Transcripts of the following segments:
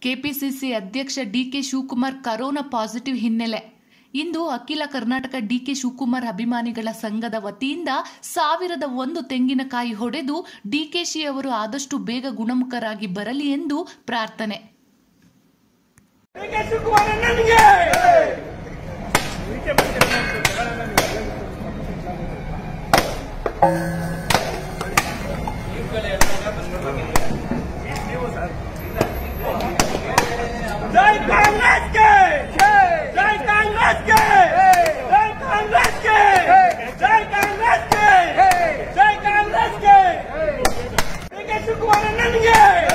KPCC ಅಧ್ಯಕ್ಷ DK Shivakumar corona positive ಹಿನ್ನೆಲೆ ಇಂದು ಅಖಿಲ ಕರ್ನಾಟಕ ಡಿಕೆ ಶಿವಕುಮಾರ್ ಅಭಿಮಾನಿಗಳ ಸಂಘದ ವತಿಯಿಂದ ಸಾವಿರದ ಒಂದು ತೆಂಗಿನಕಾಯಿ ಹೊಡೆದು ಡಿಕೆಶಿ ಅವರು ಆದಷ್ಟು ಬೇಗ ಗುಣಮುಖರಾಗಿ ಬರಲಿ ಎಂದು ಪ್ರಾರ್ಥನೆ ಡಿಕೆ ಶಿವಕುಮಾರ್ ಅಣ್ಣನಿಗೆ ಜೈ ಕಾಂಗ್ರೆಸ್ಗೆ ಜೈ ಕಾಂಗ್ರೆಸ್ಗೆ ಜೈ ಕಾಂಗ್ರೆಸ್ಗೆ ಜೈ ಕಾಂಗ್ರೆಸ್ಗೆ ಜೈ ಕಾಂಗ್ರೆಸ್ಗೆ ಡಿಕೆ ಶಿವಕುಮಾರ್ ಅಣ್ಣನಿಗೆ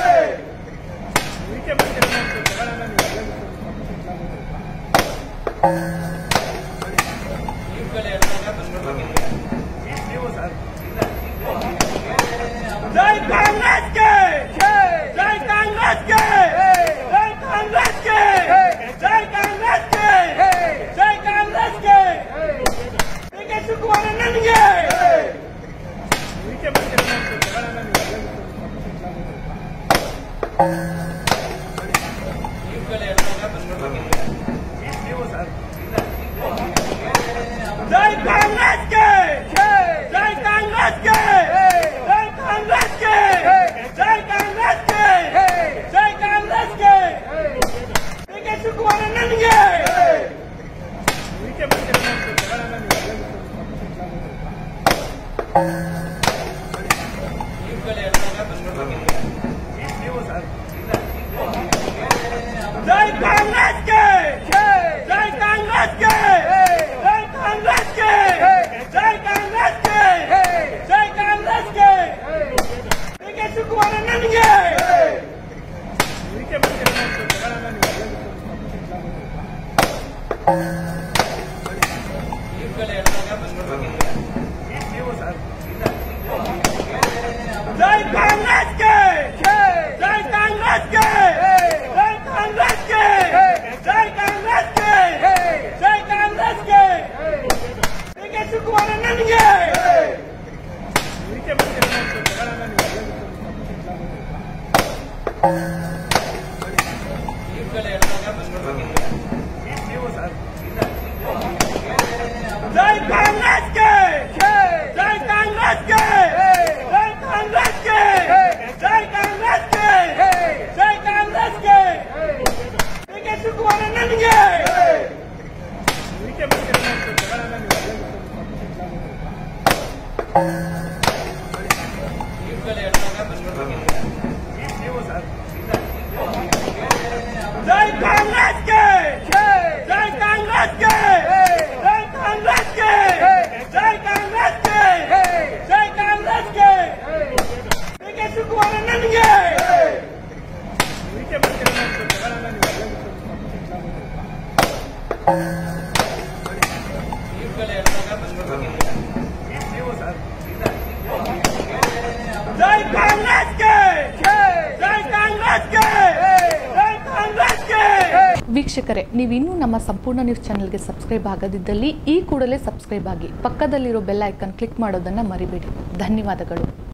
ಜೈ ಕಾಂಗ್ರೆಸ್ಗೆ ಜೈ ಕಾಂಗ್ರೆಸ್ಗೆ ಜೈ ಕಾಂಗ್ರೆಸ್ಗೆ ಜೈ ಕಾಂಗ್ರೆಸ್ಗೆ ಜೈ ಕಾಂಗ್ರೆಸ್ಗೆ ಡಿಕೆ ಶಿವಕುಮಾರ್ ಅಣ್ಣನಿಗೆ ಜೈ ಕಾಂಗ್ರೆಸ್ಗೆ ಜೈ ಕಾಂಗ್ರೆಸ್ಗೆ ಜೈ ಕಾಂಗ್ರೆಸ್ಗೆ ಜೈ ಕಾಂಗ್ರೆಸ್ಗೆ ಜೈ ಕಾಂಗ್ರೆಸ್ಗೆ ಡಿಕೆ ಶಿವಕುಮಾರ್ ಅಣ್ಣನಿಗೆ ಜೈ ಕಾಂಗ್ರೆಸ್ಗೆ ಜೈ ಕಾಂಗ್ರೆಸ್ಗೆ ಜೈ ಕಾಂಗ್ರೆಸ್ಗೆ ಜೈ ಕಾಂಗ್ರೆಸ್ಗೆ ಜೈ ಕಾಂಗ್ರೆಸ್ಗೆ ಡಿಕೆ ಶಿವಕುಮಾರ್ ಅಣ್ಣನಿಗೆ ಜೈ ಕಾಂಗ್ರೆಸ್ಗೆ ಜೈ ಕಾಂಗ್ರೆಸ್ಗೆ ಜೈ ಕಾಂಗ್ರೆಸ್ಗೆ ಜೈ ಕಾಂಗ್ರೆಸ್ಗೆ ಜೈ ಕಾಂಗ್ರೆಸ್ಗೆ ಡಿಕೆ ಶಿವಕುಮಾರ್ ಅಣ್ಣನಿಗೆ ಜೈ ಕಾಂಗ್ರೆಸ್ಗೆ ಜೈ ಕಾಂಗ್ರೆಸ್ಗೆ ಜೈ ಕಾಂಗ್ರೆಸ್ಗೆ ಜೈ ಕಾಂಗ್ರೆಸ್ಗೆ ಜೈ ಕಾಂಗ್ರೆಸ್ಗೆ ಡಿಕೆ ಶಿವಕುಮಾರ್ ಅಣ್ಣನಿಗೆ ಜೈ ಕಾಂಗ್ರೆಸ್ಗೆ ಜೈ ಕಾಂಗ್ರೆಸ್ಗೆ ಜೈ ಕಾಂಗ್ರೆಸ್ಗೆ ಜೈ ಕಾಂಗ್ರೆಸ್ಗೆ ಜೈ ಕಾಂಗ್ರೆಸ್ಗೆ ಡಿಕೆ ಶಿವಕುಮಾರ್ ಅಣ್ಣನಿಗೆ ಜೈ ಕಾಂಗ್ರೆಸ್ಗೆ ಜೈ ಕಾಂಗ್ರೆಸ್ಗೆ ಜೈ ಕಾಂಗ್ರೆಸ್ಗೆ ವೀಕ್ಷಕರೇ ನೀವು ಇನ್ನೂ ನಮ್ಮ ಸಂಪೂರ್ಣ ನ್ಯೂಸ್ ಚಾನೆಲ್ಗೆ ಸಬ್ಸ್ಕ್ರೈಬ್ ಆಗದಿದ್ದಲ್ಲಿ ಈ ಕೂಡಲೇ ಸಬ್ಸ್ಕ್ರೈಬ್ ಆಗಿ ಪಕ್ಕದಲ್ಲಿರೋ ಬೆಲ್ ಐಕನ್ ಕ್ಲಿಕ್ ಮಾಡೋದನ್ನು ಮರಿಬೇಡಿ ಧನ್ಯವಾದಗಳು